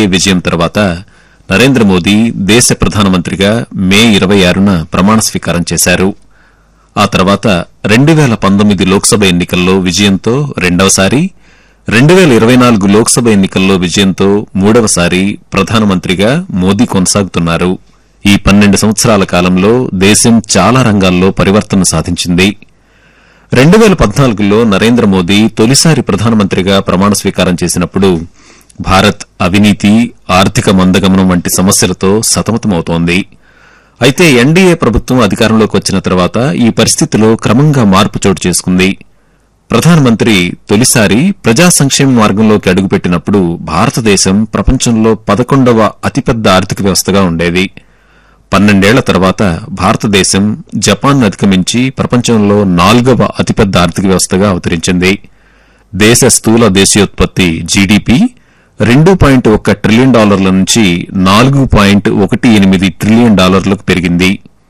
NDA విజయం తర్వాత నరేంద్ర మోదీ దేశ ప్రధానమంత్రిగా మే ఇరవై ఆరున ప్రమాణ స్వీకారం చేశారు ఆ తర్వాత రెండు వేల పంతొమ్మిది లోక్సభ ఎన్నికల్లో విజయంతో రెండవసారి రెండు వేల ఇరవై నాలుగు లోక్సభ ఎన్నికల్లో విజయంతో మూడవసారి ప్రధానమంత్రిగా మోదీ కొనసాగుతున్నారు ఈ పన్నెండు సంవత్సరాల కాలంలో దేశం చాలా రంగాల్లో పరివర్తన సాధించింది రెండు వేల పద్నాలుగులో నరేంద్ర మోదీ తొలిసారి ప్రధానమంత్రిగా ప్రమాణ స్వీకారం చేసినప్పుడు భారత్ అవినీతి ఆర్థిక మందగమనం వంటి సమస్యలతో సతమతమవుతోంది అయితే ఎన్డీఏ ప్రభుత్వం అధికారంలోకి వచ్చిన తర్వాత ఈ పరిస్థితిలో క్రమంగా మార్పు చోటు చేసుకుంది ప్రధానమంత్రి తొలిసారి ప్రజా సంక్షేమ మార్గంలోకి అడుగుపెట్టినప్పుడు భారతదేశం ప్రపంచంలో పదకొండవ అతిపెద్ద ఆర్థిక వ్యవస్థగా ఉండేది పన్నెండేళ్ల తర్వాత భారతదేశం జపాన్ అధిగమించి ప్రపంచంలో నాలుగవ అతిపెద్ద ఆర్థిక వ్యవస్థగా అవతరించింది దేశ స్థూల దేశీయోత్పత్తి జీడీపీ రెండు పాయింట్ ఒక్క ట్రిలియన్ డాలర్ల నుంచి నాలుగు పాయింట్ ఒకటి ఎనిమిది ట్రిలియన్ డాలర్లకు పెరిగింది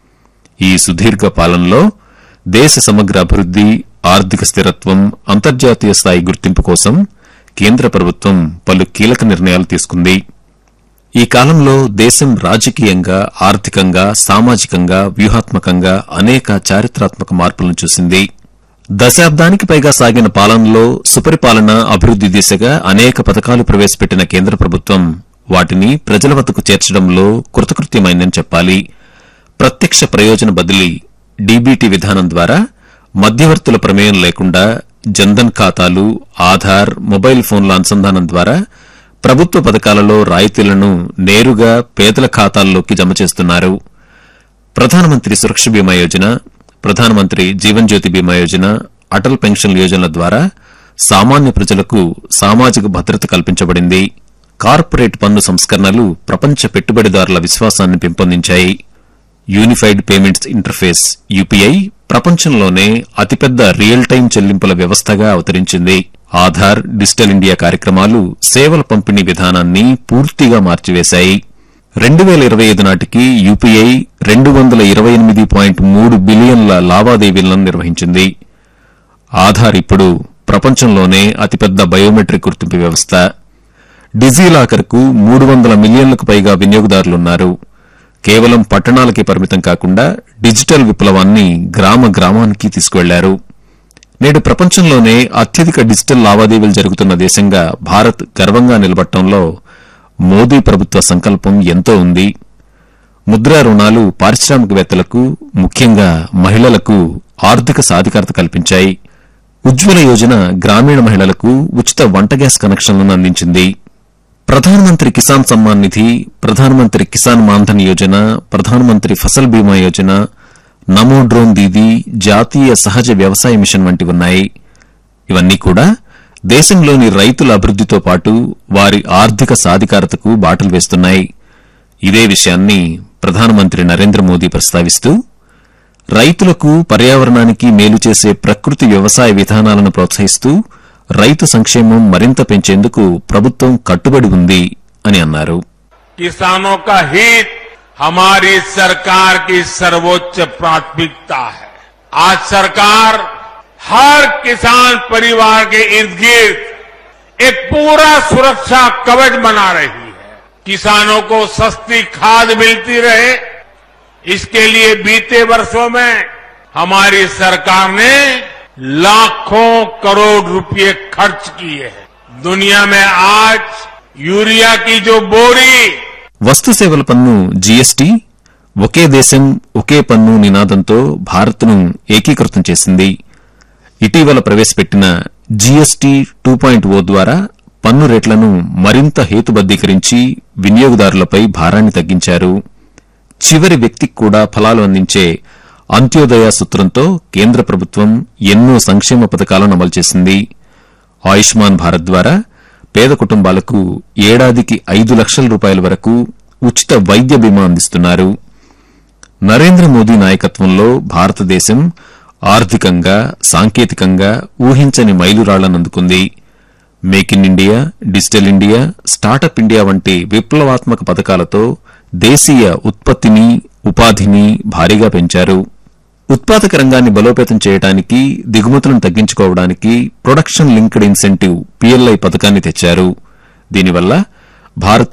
ఈ సుదీర్ఘ పాలనలో దేశ సమగ్ర అభివృద్ది ఆర్థిక స్థిరత్వం అంతర్జాతీయ స్థాయి గుర్తింపు కోసం కేంద్ర ప్రభుత్వం పలు కీలక నిర్ణయాలు తీసుకుంది ఈ కాలంలో దేశం రాజకీయంగా ఆర్థికంగా సామాజికంగా వ్యూహాత్మకంగా అనేక చారిత్రాత్మక మార్పులను చూసింది దశాబ్దానికి పైగా సాగిన పాలనలో సుపరిపాలన అభివృద్ది దిశగా అనేక పథకాలు ప్రవేశపెట్టిన కేంద్ర ప్రభుత్వం వాటిని ప్రజల వద్దకు చేర్చడంలో కృతకృత్యమైందని చెప్పాలి ప్రత్యక్ష ప్రయోజన బదిలీ డీబీటీ విధానం ద్వారా మధ్యవర్తుల ప్రమేయం లేకుండా జన్ధన్ ఖాతాలు ఆధార్ మొబైల్ ఫోన్ల అనుసంధానం ద్వారా ప్రభుత్వ పథకాలలో రాయితీలను నేరుగా పేదల ఖాతాల్లోకి జమ చేస్తున్నారు ప్రధానమంత్రి సురక్ష బీమా యోజన ప్రధానమంత్రి జీవన్ జ్యోతి బీమా యోజన అటల్ పెన్షన్ యోజనల ద్వారా సామాన్య ప్రజలకు సామాజిక భద్రత కల్పించబడింది కార్పొరేట్ పన్ను సంస్కరణలు ప్రపంచ పెట్టుబడిదారుల విశ్వాసాన్ని పెంపొందించాయి యూనిఫైడ్ పేమెంట్స్ ఇంటర్ఫేస్ యూపీఐ ప్రపంచంలోనే అతిపెద్ద రియల్ టైం చెల్లింపుల వ్యవస్థగా అవతరించింది ఆధార్ డిజిటల్ ఇండియా కార్యక్రమాలు సేవల పంపిణీ విధానాన్ని పూర్తిగా మార్చివేశాయి రెండు వేల ఇరవై ఐదు నాటికి యూపీఐ రెండు వందల ఇరవై ఎనిమిది పాయింట్ మూడు బిలియన్ల లావాదేవీలను నిర్వహించింది ఆధార్ ఇప్పుడు ప్రపంచంలోనే అతిపెద్ద బయోమెట్రిక్ గుర్తింపు వ్యవస్థ డిజీలాకర్కు మూడు వందల మిలియన్లకు పైగా వినియోగదారులున్నారు కేవలం పట్టణాలకే పరిమితం కాకుండా డిజిటల్ విప్లవాన్ని గ్రామ గ్రామానికి తీసుకువెళ్లారు నేడు ప్రపంచంలోనే అత్యధిక డిజిటల్ లావాదేవీలు జరుగుతున్న దేశంగా భారత్ గర్వంగా నిలబట్టంలో మోదీ ప్రభుత్వ సంకల్పం ఎంతో ఉంది ముద్రా రుణాలు పారిశ్రామికవేత్తలకు ముఖ్యంగా మహిళలకు ఆర్థిక సాధికారత కల్పించాయి ఉజ్వల యోజన గ్రామీణ మహిళలకు ఉచిత వంట గ్యాస్ కనెక్షన్లను అందించింది ప్రధానమంత్రి కిసాన్ సమ్మాన్ నిధి ప్రధానమంత్రి కిసాన్ మాన్ధన్ యోజన ప్రధానమంత్రి ఫసల్ బీమా యోజన నమో డ్రోన్ దీదీ జాతీయ సహజ వ్యవసాయ మిషన్ వంటి ఉన్నాయి ఇవన్నీ కూడా దేశంలోని రైతుల అభివృద్దితో పాటు వారి ఆర్థిక సాధికారతకు బాటలు వేస్తున్నాయి ఇదే విషయాన్ని ప్రధానమంత్రి నరేంద్ర మోదీ ప్రస్తావిస్తూ రైతులకు పర్యావరణానికి మేలు చేసే ప్రకృతి వ్యవసాయ విధానాలను ప్రోత్సహిస్తూ రైతు సంక్షేమం మరింత పెంచేందుకు ప్రభుత్వం కట్టుబడి ఉంది అని అన్నారు किसानों का हित हमारी सरकार की सर्वोच्च प्राथमिकता है आज सरकार हर किसान परिवार के इर्द गिर्द एक पूरा सुरक्षा कवच बना रही है किसानों को सस्ती खाद मिलती रहे इसके लिए बीते वर्षों में हमारी सरकार ने लाखों करोड़ रुपए खर्च किए हैं दुनिया में आज यूरिया की जो बोरी వస్తు సేవల పన్ను జీఎస్టీ ఒకే దేశం ఒకే పన్ను నినాదంతో భారత్ను ఏకీకృతం చేసింది ఇటీవల ప్రవేశపెట్టిన జీఎస్టీ టూ పాయింట్ ఓ ద్వారా పన్ను రేట్లను మరింత హేతుబద్దీకరించి వినియోగదారులపై భారాన్ని తగ్గించారు చివరి వ్యక్తికి కూడా ఫలాలు అందించే అంత్యోదయ సూత్రంతో కేంద్ర ప్రభుత్వం ఎన్నో సంక్షేమ పథకాలను అమలు చేసింది ఆయుష్మాన్ భారత్ ద్వారా పేద కుటుంబాలకు ఏడాదికి ఐదు లక్షల రూపాయల వరకు ఉచిత వైద్య బీమా అందిస్తున్నారు నరేంద్ర మోదీ నాయకత్వంలో భారతదేశం ఆర్థికంగా సాంకేతికంగా ఊహించని మైలురాళ్లను అందుకుంది make in India digital India startup India వంటి విప్లవాత్మక పథకాలతో దేశీయ ఉత్పత్తిని ఉపాధిని భారీగా పెంచారు ఉత్పాదక రంగాన్ని బలోపేతం చేయడానికి దిగుమతులను తగ్గించుకోవడానికి ప్రొడక్షన్ లింక్డ్ ఇన్సెంటివ్ పీఎల్ఐ పథకాన్ని తెచ్చారు దీనివల్ల భారత్